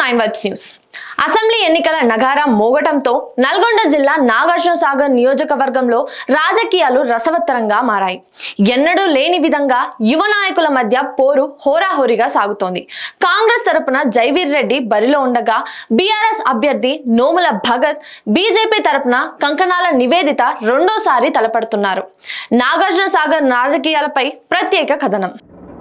nine vibes news assembly ఎన్నికల నగారా మోగటంతో నల్గొండ జిల్లా నాగార్జున సాగర్ నియోజకవర్గంలో రాజకీయాలు రసవత్తరంగా మారాయి ఎన్నడూ లేని విధంగా యువ నాయకుల మధ్య పోరు హోరాహోరీగా సాగుతోంది కాంగ్రెస్ తరపున జైవీర్ రెడ్డి బరిలో ఉండగా బీఆర్ఎస్ అభ్యర్థి నోముల భగత్ బీజేపీ తరపున కంకణాల నివేదిత రెండోసారి తలపడుతున్నారు నాగార్జున సాగర్ రాజకీయాలపై ప్రత్యేక కథనం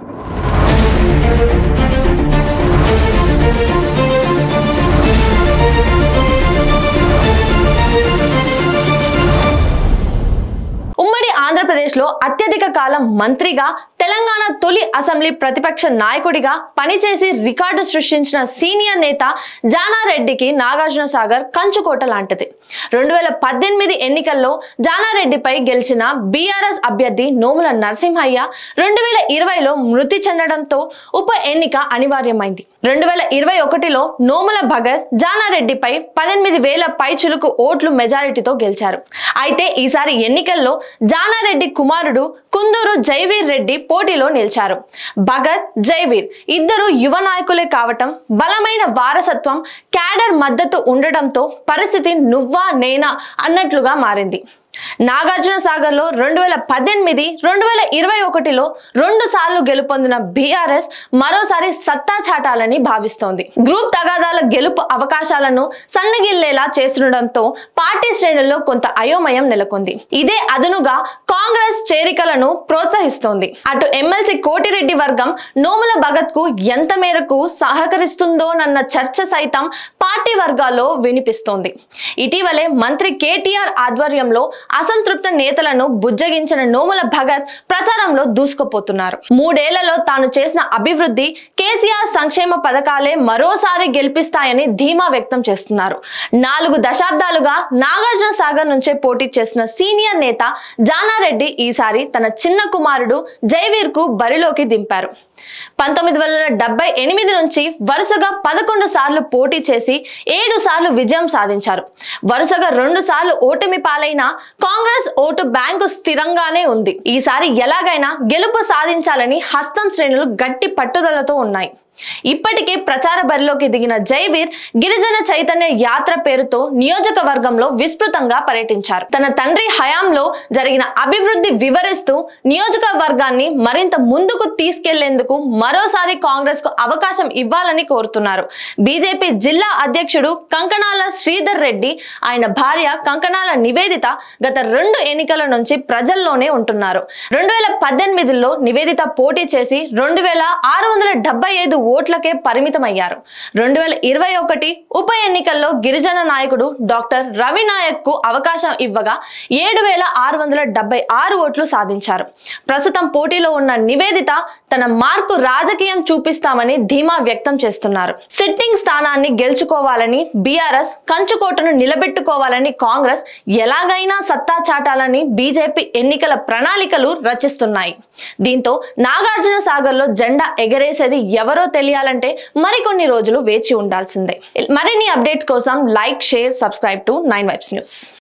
ఉమ్మడి ఆంధ్రప్రదేశ్లో అత్యధిక కాలం మంత్రిగా తెలంగాణ తొలి అసెంబ్లీ ప్రతిపక్ష నాయకుడిగా పనిచేసి రికార్డు సృష్టించిన సీనియర్ నేత జానారెడ్డికి నాగార్జున సాగర్ కంచుకోట లాంటిది రెండు వేల పద్దెనిమిది ఎన్నికల్లో జానారెడ్డిపై గెలిచిన బీఆర్ఎస్ అభ్యర్థి నోముల నరసింహయ్య రెండు వేల ఇరవైలో మృతి చెందడంతో ఉప ఎన్నిక అనివార్యమైంది రెండు వేల ఇరవై ఒకటిలో నోముల భగత్ జానారెడ్డిపై పద్దెనిమిది వేల పైచులకు ఓట్లు మెజారిటీతో గెలిచారు అయితే ఈసారి ఎన్నికల్లో జానారెడ్డి కుమారుడు కుందూరు జైవీర్ రెడ్డి పోటీలో నిలిచారు భగత్ జైవీర్ ఇద్దరు యువ నాయకులే కావటం బలమైన వారసత్వం క్యాడర్ మద్దతు ఉండడంతో పరిస్థితి నువ్వా నేనా అన్నట్లుగా మారింది నాగార్జున సాగర్ లో రెండు వేల పద్దెనిమిది రెండు వేల ఇరవై ఒకటిలో రెండు సార్లు గెలుపొందిన బీఆర్ఎస్ మరోసారి సత్తా చాటాలని భావిస్తోంది గ్రూప్ తగాదాల గెలుపు అవకాశాలను సన్నగిల్లేలా చేస్తుండటంతో పార్టీ శ్రేణుల్లో కొంత అయోమయం నెలకొంది ఇదే అదనుగా కాంగ్రెస్ చేరికలను ప్రోత్సహిస్తోంది అటు ఎమ్మెల్సీ కోటిరెడ్డి వర్గం నోముల భగత్ కు ఎంత మేరకు సహకరిస్తుందోనన్న చర్చ సైతం పార్టీ వర్గాల్లో వినిపిస్తోంది ఇటీవలే మంత్రి కేటీఆర్ ఆధ్వర్యంలో అసంతృప్త నేతలను బుజ్జగించిన నోముల భగత్ ప్రచారంలో దూసుకుపోతున్నారు మూడేళ్లలో తాను చేసిన అభివృద్ధి కేసీఆర్ సంక్షేమ పథకాలే మరోసారి గెలిపిస్తాయని ధీమా వ్యక్తం చేస్తున్నారు నాలుగు దశాబ్దాలుగా నాగార్జున సాగర్ నుంచే పోటీ చేసిన సీనియర్ నేత జానారెడ్డి ఈసారి తన చిన్న కుమారుడు జైవీర్ కు బరిలోకి దింపారు పంతొమ్మిది వందల డెబ్బై ఎనిమిది నుంచి వరుసగా పదకొండు సార్లు పోటీ చేసి ఏడు సార్లు విజయం సాధించారు వరుసగా రెండు సార్లు ఓటమి పాలైన కాంగ్రెస్ ఓటు బ్యాంకు స్థిరంగానే ఉంది ఈసారి ఎలాగైనా గెలుపు సాధించాలని హస్తం శ్రేణులు గట్టి పట్టుదలతో ఉన్నాయి ఇప్పటికే ప్రచార బరిలోకి దిగిన జైవీర్ గిరిజన చైతన్య యాత్ర పేరుతో నియోజకవర్గంలో విస్తృతంగా పర్యటించారు తన తండ్రి హయాంలో జరిగిన అభివృద్ధి వివరిస్తూ నియోజకవర్గాన్ని మరింత ముందుకు తీసుకెళ్లేందుకు మరోసారి కాంగ్రెస్ కు అవకాశం ఇవ్వాలని కోరుతున్నారు బీజేపీ జిల్లా అధ్యక్షుడు కంకణాల శ్రీధర్ రెడ్డి ఆయన భార్య కంకణాల నివేదిత గత రెండు ఎన్నికల నుంచి ప్రజల్లోనే ఉంటున్నారు రెండు వేల పద్దెనిమిదిలో నివేదిత పోటీ చేసి రెండు వేల ఆరు వందల డెబ్బై ఐదు ఓట్లకే పరిమితమయ్యారు రెండు వేల ఇరవై ఒకటి ఉప ఎన్నికల్లో గిరిజన నాయకుడు డాక్టర్ రవి నాయక్ కు అవకాశం ఇవ్వగా ఏడు వేల ఆరు వందల డెబ్బై ఆరు ఓట్లు సాధించారు ప్రస్తుతం పోటీలో ఉన్న నివేదిత తన మార్కు రాజకీయం చూపిస్తామని ధీమా వ్యక్తం చేస్తున్నారు సిట్టింగ్ స్థానాన్ని గెలుచుకోవాలని బీఆర్ఎస్ కంచుకోటను నిలబెట్టుకోవాలని కాంగ్రెస్ ఎలాగైనా సత్తా చాటాలని బీజేపీ ఎన్నికల ప్రణాళికలు రచిస్తున్నాయి దీంతో నాగార్జున సాగర్ లో జెండా ఎగరేసేది ఎవరో తెలియాలంటే మరికొన్ని రోజులు వేచి ఉండాల్సిందే మరిన్ని అప్డేట్స్ కోసం like share subscribe to nine vibes news